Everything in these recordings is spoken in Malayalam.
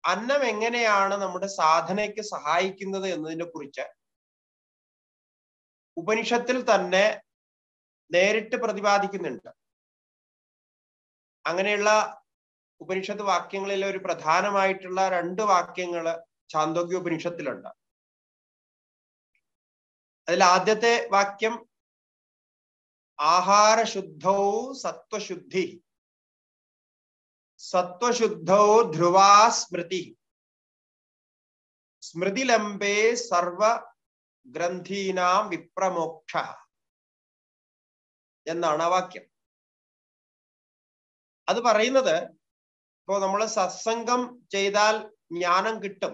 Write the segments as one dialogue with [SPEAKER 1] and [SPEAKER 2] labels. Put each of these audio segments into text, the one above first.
[SPEAKER 1] അന്നം എങ്ങനെയാണ് നമ്മുടെ സാധനയ്ക്ക് സഹായിക്കുന്നത് എന്നതിനെ കുറിച്ച് ഉപനിഷത്തിൽ തന്നെ നേരിട്ട് പ്രതിപാദിക്കുന്നുണ്ട് അങ്ങനെയുള്ള ഉപനിഷത്ത് വാക്യങ്ങളിൽ ഒരു പ്രധാനമായിട്ടുള്ള രണ്ട് വാക്യങ്ങള് ചാന്തോഗ്യ ഉപനിഷത്തിലുണ്ട് അതിൽ ആദ്യത്തെ വാക്യം ആഹാരശുദ്ധൗ സത്വശുദ്ധി സത്വശുദ്ധൗ ധ്രുവാ സ്മൃതി സ്മൃതിലംബേ സർവ ഗ്രന്ഥീനാം വിപ്രമോക്ഷ എന്നാണ് ആ വാക്യം അത് പറയുന്നത് ഇപ്പോ നമ്മൾ സത്സംഗം ചെയ്താൽ ജ്ഞാനം കിട്ടും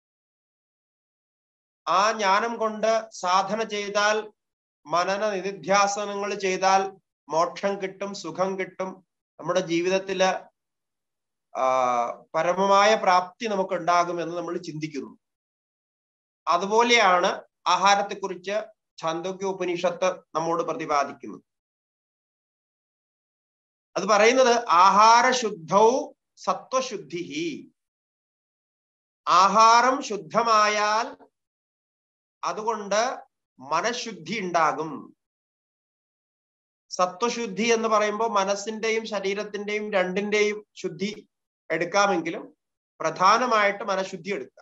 [SPEAKER 1] ആ ജ്ഞാനം കൊണ്ട് സാധന ചെയ്താൽ മനന നിധിധ്യാസനങ്ങൾ ചെയ്താൽ മോക്ഷം കിട്ടും സുഖം കിട്ടും നമ്മുടെ ജീവിതത്തില് ആ പരമമായ പ്രാപ്തി നമുക്ക് ഉണ്ടാകും എന്ന് നമ്മൾ ചിന്തിക്കുന്നു അതുപോലെയാണ് ആഹാരത്തെക്കുറിച്ച് ഛാന്തോക്യ ഉപനിഷത്ത് നമ്മോട് പ്രതിപാദിക്കുന്നത് അത് പറയുന്നത് ആഹാരശുദ്ധൗ സത്വശുദ്ധി ആഹാരം ശുദ്ധമായാൽ അതുകൊണ്ട് മനഃശുദ്ധി ഉണ്ടാകും സത്വശുദ്ധി എന്ന് പറയുമ്പോൾ മനസ്സിന്റെയും ശരീരത്തിന്റെയും രണ്ടിന്റെയും ശുദ്ധി എടുക്കാമെങ്കിലും പ്രധാനമായിട്ട് മനഃശുദ്ധി എടുക്കാം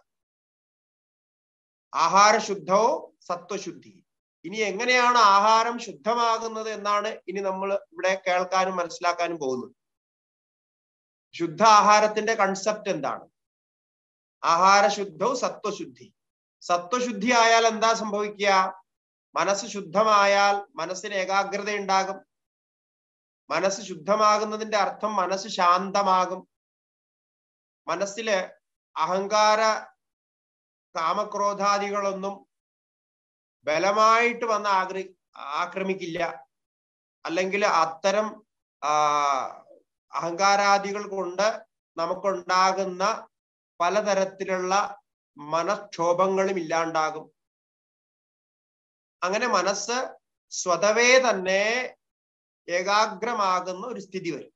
[SPEAKER 1] ആഹാരശുദ്ധോ സത്വശുദ്ധി ഇനി എങ്ങനെയാണ് ആഹാരം ശുദ്ധമാകുന്നത് എന്നാണ് ഇനി നമ്മൾ ഇവിടെ കേൾക്കാനും മനസ്സിലാക്കാനും പോകുന്നത് ശുദ്ധ ആഹാരത്തിന്റെ കൺസെപ്റ്റ് എന്താണ് ആഹാരശുദ്ധോ സത്വശുദ്ധി സത്വശുദ്ധി ആയാൽ എന്താ സംഭവിക്കുക മനസ്സ് ശുദ്ധമായാൽ മനസ്സിന് ഏകാഗ്രത ഉണ്ടാകും മനസ്സ് ശുദ്ധമാകുന്നതിന്റെ അർത്ഥം മനസ്സ് ശാന്തമാകും മനസ്സില് അഹങ്കാര കാമക്രോധാദികളൊന്നും ബലമായിട്ട് വന്ന് ആഗ്ര ആക്രമിക്കില്ല അല്ലെങ്കിൽ അത്തരം ആ അഹങ്കാരാദികൾ കൊണ്ട് നമുക്കുണ്ടാകുന്ന പലതരത്തിലുള്ള മനക്ഷോഭങ്ങളും ഇല്ലാണ്ടാകും അങ്ങനെ മനസ്സ് സ്വതവേ തന്നെ ഏകാഗ്രമാകുന്ന ഒരു സ്ഥിതി വരും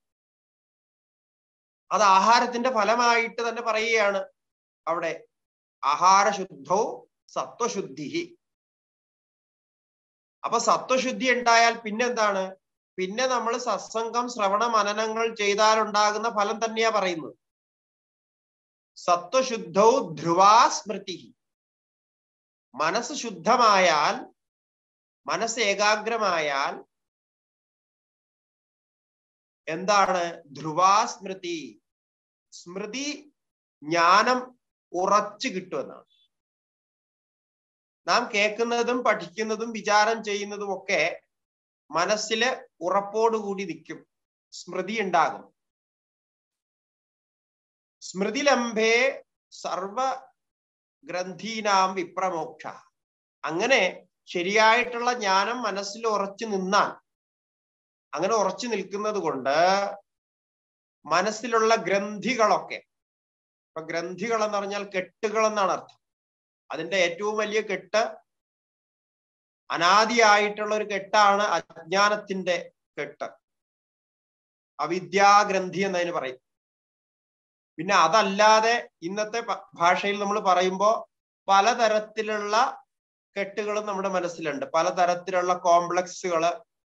[SPEAKER 1] അത് ആഹാരത്തിന്റെ ഫലമായിട്ട് തന്നെ പറയുകയാണ് അവിടെ ആഹാരശുദ്ധോ സത്വശുദ്ധി അപ്പൊ സത്വശുദ്ധി ഉണ്ടായാൽ പിന്നെന്താണ് പിന്നെ നമ്മൾ സത്സംഗം ശ്രവണ മനനങ്ങൾ ചെയ്താലുണ്ടാകുന്ന ഫലം തന്നെയാ പറയുന്നത് സത്വശുദ്ധോ ധ്രുവാ സ്മൃതി മനസ്സ് ശുദ്ധമായാൽ മനസ്സ് ഏകാഗ്രമായാൽ എന്താണ് ധ്രുവാ സ്മൃതി സ്മൃതി ജ്ഞാനം ഉറച്ചു കിട്ടുമെന്നാണ് നാം കേൾക്കുന്നതും പഠിക്കുന്നതും വിചാരം ചെയ്യുന്നതും ഒക്കെ മനസ്സില് ഉറപ്പോടുകൂടി നിൽക്കും സ്മൃതി ഉണ്ടാകും സ്മൃതിലംബേ സർവ ഗ്രന്ഥീനാം വിപ്രമോക്ഷ അങ്ങനെ ശരിയായിട്ടുള്ള ജ്ഞാനം മനസ്സിൽ ഉറച്ചു നിന്നാൽ അങ്ങനെ ഉറച്ചു നിൽക്കുന്നത് കൊണ്ട് മനസ്സിലുള്ള ഗ്രന്ഥികളൊക്കെ ഇപ്പൊ ഗ്രന്ഥികൾ എന്ന് പറഞ്ഞാൽ കെട്ടുകൾ എന്നാണ് അർത്ഥം അതിന്റെ ഏറ്റവും വലിയ കെട്ട് അനാദിയായിട്ടുള്ള ഒരു കെട്ടാണ് അജ്ഞാനത്തിന്റെ കെട്ട് അവിദ്യാഗ്രന്ഥി എന്നതിന് പറയും പിന്നെ അതല്ലാതെ ഇന്നത്തെ ഭാഷയിൽ നമ്മൾ പറയുമ്പോൾ പലതരത്തിലുള്ള കെട്ടുകളും നമ്മുടെ മനസ്സിലുണ്ട് പലതരത്തിലുള്ള കോംപ്ലക്സുകള്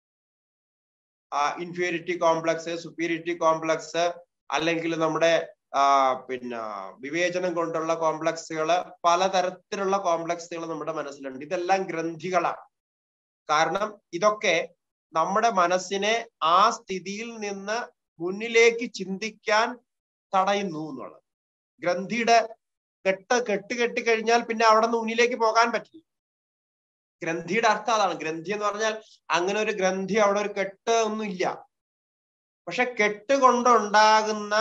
[SPEAKER 1] ഇൻഫീരിറ്റി കോംപ്ലക്സ് സുപ്പീരിറ്റി കോംപ്ലക്സ് അല്ലെങ്കിൽ നമ്മുടെ പിന്നെ വിവേചനം കൊണ്ടുള്ള കോംപ്ലക്സുകള് പലതരത്തിലുള്ള കോംപ്ലക്സുകൾ നമ്മുടെ മനസ്സിലുണ്ട് ഇതെല്ലാം ഗ്രന്ഥികളാണ് കാരണം ഇതൊക്കെ നമ്മുടെ മനസ്സിനെ ആ സ്ഥിതിയിൽ നിന്ന് മുന്നിലേക്ക് ചിന്തിക്കാൻ തടയുന്നു എന്നുള്ളത് ഗ്രന്ഥിയുടെ കെട്ട് കെട്ട് കെട്ടി കഴിഞ്ഞാൽ പിന്നെ അവിടെ നിന്ന് മുന്നിലേക്ക് പോകാൻ പറ്റില്ല ഗ്രന്ഥിയുടെ അർത്ഥം അതാണ് ഗ്രന്ഥി എന്ന് പറഞ്ഞാൽ അങ്ങനെ ഒരു ഗ്രന്ഥി അവിടെ ഒരു കെട്ട് ഒന്നും ഇല്ല പക്ഷെ കെട്ട് കൊണ്ടുണ്ടാകുന്ന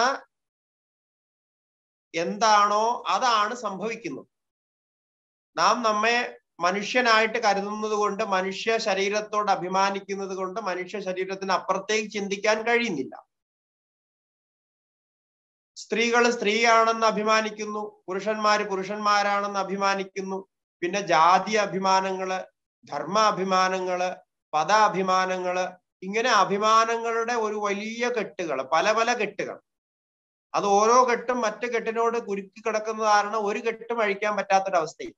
[SPEAKER 1] എന്താണോ അതാണ് സംഭവിക്കുന്നത് നാം നമ്മെ മനുഷ്യനായിട്ട് കരുതുന്നത് കൊണ്ട് മനുഷ്യ ശരീരത്തോട് അഭിമാനിക്കുന്നത് കൊണ്ട് മനുഷ്യ ശരീരത്തിന് അപ്പുറത്തേക്ക് ചിന്തിക്കാൻ കഴിയുന്നില്ല സ്ത്രീകൾ സ്ത്രീയാണെന്ന് അഭിമാനിക്കുന്നു പുരുഷന്മാര് പുരുഷന്മാരാണെന്ന് അഭിമാനിക്കുന്നു പിന്നെ ജാതി അഭിമാനങ്ങള് ധർമ്മ അഭിമാനങ്ങള് പദ അഭിമാനങ്ങള് ഇങ്ങനെ അഭിമാനങ്ങളുടെ ഒരു വലിയ കെട്ടുകൾ പല പല കെട്ടുകൾ അത് ഓരോ കെട്ടും മറ്റു കെട്ടിനോട് കുരുക്കി കിടക്കുന്ന കാരണം ഒരു കെട്ടും അഴിക്കാൻ പറ്റാത്തൊരവസ്ഥയും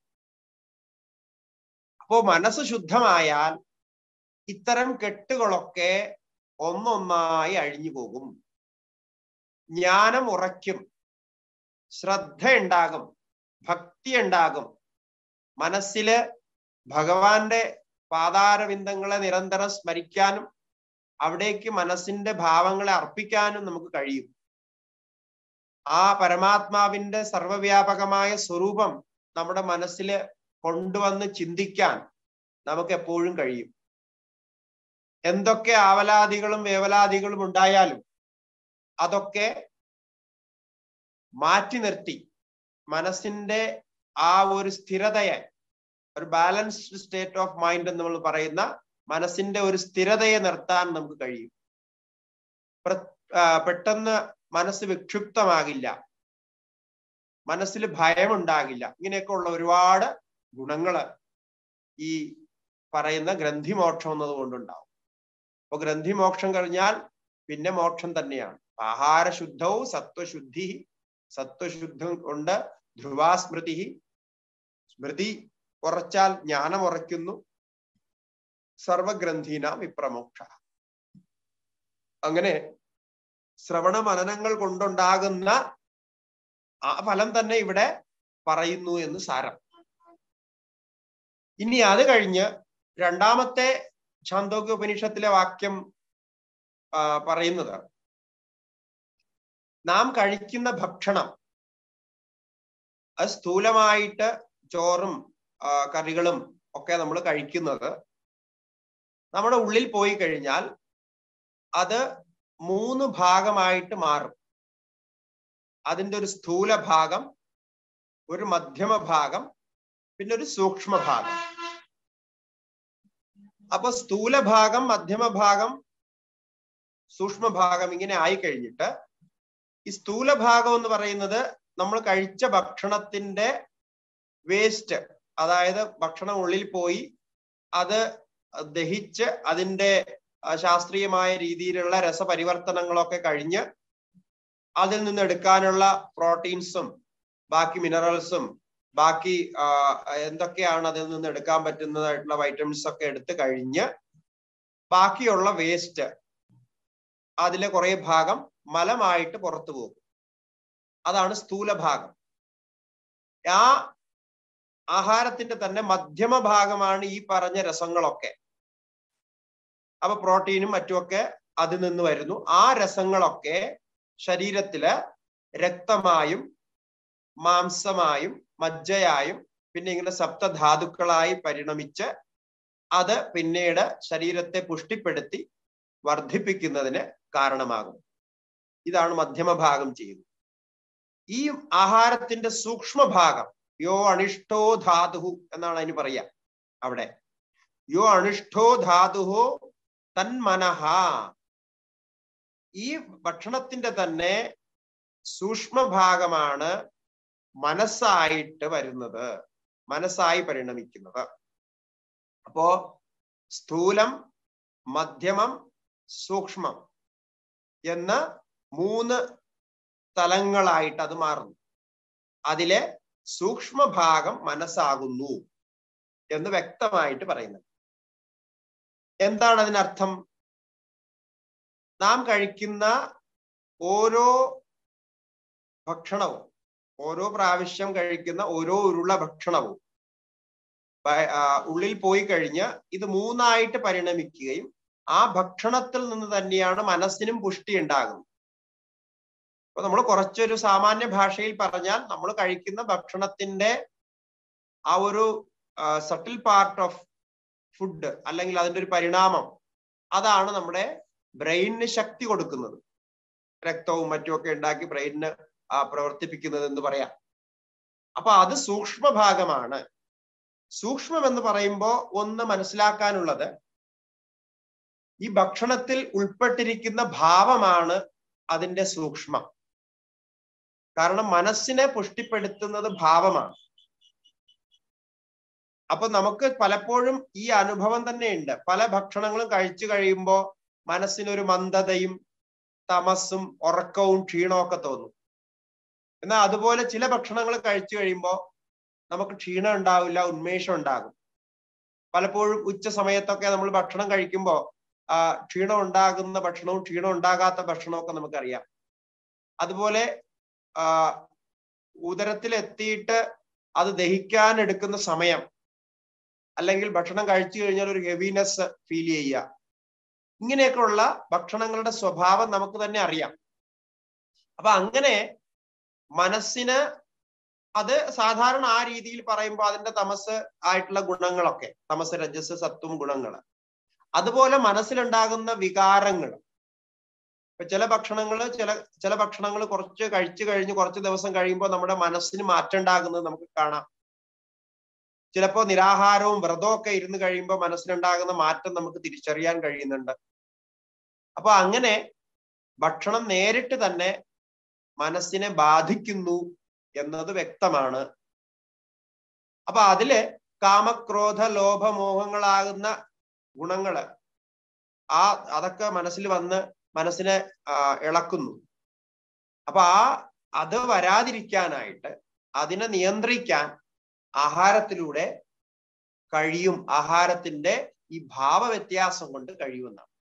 [SPEAKER 1] അപ്പോ മനസ്സ് ശുദ്ധമായാൽ ഇത്തരം കെട്ടുകളൊക്കെ ഒന്നൊന്നായി അഴിഞ്ഞു പോകും ജ്ഞാനം ഉറയ്ക്കും ശ്രദ്ധ ഉണ്ടാകും ഭക്തി ഉണ്ടാകും മനസ്സില് ഭഗവാന്റെ പാതാരവിന്ദങ്ങളെ നിരന്തരം സ്മരിക്കാനും അവിടേക്ക് മനസ്സിന്റെ ഭാവങ്ങളെ അർപ്പിക്കാനും നമുക്ക് കഴിയും ആ പരമാത്മാവിന്റെ സർവവ്യാപകമായ സ്വരൂപം നമ്മുടെ മനസ്സിൽ കൊണ്ടുവന്ന് ചിന്തിക്കാൻ നമുക്ക് എപ്പോഴും കഴിയും എന്തൊക്കെ ആവലാദികളും വേവലാദികളും ഉണ്ടായാലും അതൊക്കെ മാറ്റി നിർത്തി മനസ്സിന്റെ ആ ഒരു സ്ഥിരതയെ ഒരു ബാലൻസ്ഡ് സ്റ്റേറ്റ് ഓഫ് മൈൻഡ് എന്ന് നമ്മൾ പറയുന്ന മനസ്സിന്റെ ഒരു സ്ഥിരതയെ നിർത്താൻ നമുക്ക് കഴിയും പെട്ടെന്ന് മനസ്സ് വിക്ഷുപ്തമാകില്ല മനസ്സിൽ ഭയമുണ്ടാകില്ല ഇങ്ങനെയൊക്കെ ഉള്ള ഒരുപാട് ഗുണങ്ങള് ഈ പറയുന്ന ഗ്രന്ഥിമോക്ഷം എന്നതുകൊണ്ടുണ്ടാവും അപ്പൊ ഗ്രന്ഥിമോക്ഷം കഴിഞ്ഞാൽ പിന്നെ മോക്ഷം തന്നെയാണ് ആഹാരശുദ്ധവും സത്വശുദ്ധി സത്വശുദ്ധം കൊണ്ട് ധ്രുവാസ്മൃതി സ്മൃതി ഉറച്ചാൽ ജ്ഞാനം ഉറയ്ക്കുന്നു സർവഗ്രന്ഥീന വിപ്രമോക്ഷ അങ്ങനെ ശ്രവണ മനനങ്ങൾ കൊണ്ടുണ്ടാകുന്ന ആ ഫലം തന്നെ ഇവിടെ പറയുന്നു എന്ന് സാരം ഇനി അത് കഴിഞ്ഞ് രണ്ടാമത്തെ ഛാന്തോക്യ ഉപനിഷത്തിലെ വാക്യം പറയുന്നത് നാം കഴിക്കുന്ന ഭക്ഷണം അത് സ്ഥൂലമായിട്ട് ചോറും കറികളും ഒക്കെ നമ്മൾ കഴിക്കുന്നത് നമ്മുടെ ഉള്ളിൽ പോയി കഴിഞ്ഞാൽ അത് മൂന്ന് ഭാഗമായിട്ട് മാറും അതിൻ്റെ ഒരു സ്ഥൂല ഭാഗം ഒരു മധ്യമ ഭാഗം പിന്നെ ഒരു സൂക്ഷ്മ ഭാഗം അപ്പൊ സ്ഥൂല ഭാഗം മധ്യമ ഭാഗം സൂക്ഷ്മ ഭാഗം ഇങ്ങനെ ആയി കഴിഞ്ഞിട്ട് ഈ സ്ഥൂല ഭാഗം എന്ന് പറയുന്നത് നമ്മൾ കഴിച്ച ഭക്ഷണത്തിന്റെ വേസ്റ്റ് അതായത് ഭക്ഷണം ഉള്ളിൽ പോയി അത് ദഹിച്ച് അതിന്റെ ശാസ്ത്രീയമായ രീതിയിലുള്ള രസപരിവർത്തനങ്ങളൊക്കെ കഴിഞ്ഞ് അതിൽ നിന്ന് എടുക്കാനുള്ള പ്രോട്ടീൻസും ബാക്കി മിനറൽസും ബാക്കി എന്തൊക്കെയാണ് അതിൽ നിന്ന് എടുക്കാൻ പറ്റുന്നതായിട്ടുള്ള വൈറ്റമിൻസ് ഒക്കെ എടുത്തു കഴിഞ്ഞ് ബാക്കിയുള്ള വേസ്റ്റ് അതിലെ കുറെ ഭാഗം മലമായിട്ട് പുറത്തു പോകും അതാണ് സ്ഥൂല ഭാഗം ആ ആഹാരത്തിന്റെ തന്നെ മധ്യമ ഭാഗമാണ് ഈ പറഞ്ഞ രസങ്ങളൊക്കെ അപ്പൊ പ്രോട്ടീനും മറ്റുമൊക്കെ അതിൽ നിന്ന് വരുന്നു ആ രസങ്ങളൊക്കെ ശരീരത്തില് രക്തമായും മാംസമായും മജ്ജയായും പിന്നെ ഇങ്ങനെ സപ്തധാതുക്കളായി പരിണമിച്ച് അത് പിന്നീട് ശരീരത്തെ പുഷ്ടിപ്പെടുത്തി വർദ്ധിപ്പിക്കുന്നതിന് കാരണമാകും ഇതാണ് മധ്യമഭാഗം ചെയ്യുന്നത് ഈ ആഹാരത്തിന്റെ സൂക്ഷ്മഭാഗം യോ അണിഷ്ടോ ധാതു എന്നാണ് അതിന് പറയാ അവിടെ യോ അണിഷ്ടോ ധാതു തന്മനഹ ഈ ഭക്ഷണത്തിന്റെ തന്നെ സൂക്ഷ്മഭാഗമാണ് മനസ്സായിട്ട് വരുന്നത് മനസ്സായി പരിണമിക്കുന്നത് അപ്പോ സ്ഥൂലം മധ്യമം സൂക്ഷ്മം എന്ന് മൂന്ന് തലങ്ങളായിട്ട് അത് മാറുന്നു അതിലെ സൂക്ഷ്മഭാഗം മനസ്സാകുന്നു എന്ന് വ്യക്തമായിട്ട് പറയുന്നത് എന്താണ് അതിനർത്ഥം നാം കഴിക്കുന്ന ഓരോ ഭക്ഷണവും ഓരോ പ്രാവശ്യം കഴിക്കുന്ന ഓരോ ഉരുള ഭക്ഷണവും ഉള്ളിൽ പോയി കഴിഞ്ഞ് ഇത് മൂന്നായിട്ട് പരിണമിക്കുകയും ആ ഭക്ഷണത്തിൽ നിന്ന് തന്നെയാണ് മനസ്സിനും പുഷ്ടി ഉണ്ടാകുന്നത് അപ്പൊ നമ്മൾ കുറച്ചൊരു സാമാന്യ ഭാഷയിൽ പറഞ്ഞാൽ നമ്മൾ കഴിക്കുന്ന ഭക്ഷണത്തിന്റെ ആ ഒരു സട്ടിൽ പാർട്ട് ഓഫ് ഫുഡ് അല്ലെങ്കിൽ അതിന്റെ ഒരു പരിണാമം അതാണ് നമ്മുടെ ബ്രെയിനിന് ശക്തി കൊടുക്കുന്നത് രക്തവും മറ്റുമൊക്കെ ഉണ്ടാക്കി ബ്രെയിനിന് പ്രവർത്തിപ്പിക്കുന്നത് എന്ന് പറയാം അപ്പൊ അത് സൂക്ഷ്മ ഭാഗമാണ് സൂക്ഷ്മം എന്ന് പറയുമ്പോൾ ഒന്ന് മനസ്സിലാക്കാനുള്ളത് ഈ ഭക്ഷണത്തിൽ ഉൾപ്പെട്ടിരിക്കുന്ന ഭാവമാണ് അതിന്റെ സൂക്ഷ്മം കാരണം മനസ്സിനെ പുഷ്ടിപ്പെടുത്തുന്നത് ഭാവമാണ് അപ്പൊ നമുക്ക് പലപ്പോഴും ഈ അനുഭവം തന്നെയുണ്ട് പല ഭക്ഷണങ്ങളും കഴിച്ചു കഴിയുമ്പോൾ മനസ്സിനൊരു മന്ദതയും തമസും ഉറക്കവും ക്ഷീണവും ഒക്കെ തോന്നും എന്നാൽ അതുപോലെ ചില ഭക്ഷണങ്ങൾ കഴിച്ചു കഴിയുമ്പോൾ നമുക്ക് ക്ഷീണം ഉണ്ടാവില്ല ഉന്മേഷം ഉണ്ടാകും പലപ്പോഴും ഉച്ച സമയത്തൊക്കെ നമ്മൾ ഭക്ഷണം കഴിക്കുമ്പോൾ ആ ക്ഷീണം ഉണ്ടാകുന്ന ഭക്ഷണവും ക്ഷീണം ഉണ്ടാകാത്ത ഭക്ഷണവും ഒക്കെ നമുക്കറിയാം അതുപോലെ ആ ഉദരത്തിൽ എത്തിയിട്ട് അത് ദഹിക്കാൻ എടുക്കുന്ന സമയം അല്ലെങ്കിൽ ഭക്ഷണം കഴിച്ചു കഴിഞ്ഞാൽ ഒരു ഹെവിനെസ് ഫീൽ ചെയ്യുക ഇങ്ങനെയൊക്കെയുള്ള ഭക്ഷണങ്ങളുടെ സ്വഭാവം നമുക്ക് തന്നെ അറിയാം അപ്പൊ അങ്ങനെ മനസ്സിന് അത് സാധാരണ ആ രീതിയിൽ പറയുമ്പോൾ അതിന്റെ തമസ് ആയിട്ടുള്ള ഗുണങ്ങളൊക്കെ തമസ് രജസ് സത്വം ഗുണങ്ങൾ അതുപോലെ മനസ്സിലുണ്ടാകുന്ന വികാരങ്ങൾ ഇപ്പൊ ചില ഭക്ഷണങ്ങൾ ചില ചില ഭക്ഷണങ്ങൾ കുറച്ച് കഴിച്ചു കഴിഞ്ഞ് കുറച്ച് ദിവസം കഴിയുമ്പോൾ നമ്മുടെ മനസ്സിന് മാറ്റം ഉണ്ടാകുന്നത് നമുക്ക് കാണാം ചിലപ്പോ നിരാഹാരവും വ്രതവും ഒക്കെ ഇരുന്ന് കഴിയുമ്പോൾ മനസ്സിലുണ്ടാകുന്ന മാറ്റം നമുക്ക് തിരിച്ചറിയാൻ കഴിയുന്നുണ്ട് അപ്പൊ അങ്ങനെ ഭക്ഷണം നേരിട്ട് തന്നെ മനസ്സിനെ ബാധിക്കുന്നു എന്നത് വ്യക്തമാണ് അപ്പൊ അതില് കാമക്രോധ ലോഭമോഹങ്ങളാകുന്ന ഗുണങ്ങള് ആ അതൊക്കെ മനസ്സിൽ വന്ന് മനസ്സിനെ ഇളക്കുന്നു അപ്പൊ ആ അത് വരാതിരിക്കാനായിട്ട് അതിനെ നിയന്ത്രിക്കാൻ ആഹാരത്തിലൂടെ കഴിയും ആഹാരത്തിന്റെ ഈ ഭാവവ്യത്യാസം കൊണ്ട് കഴിയുമെന്നാണ്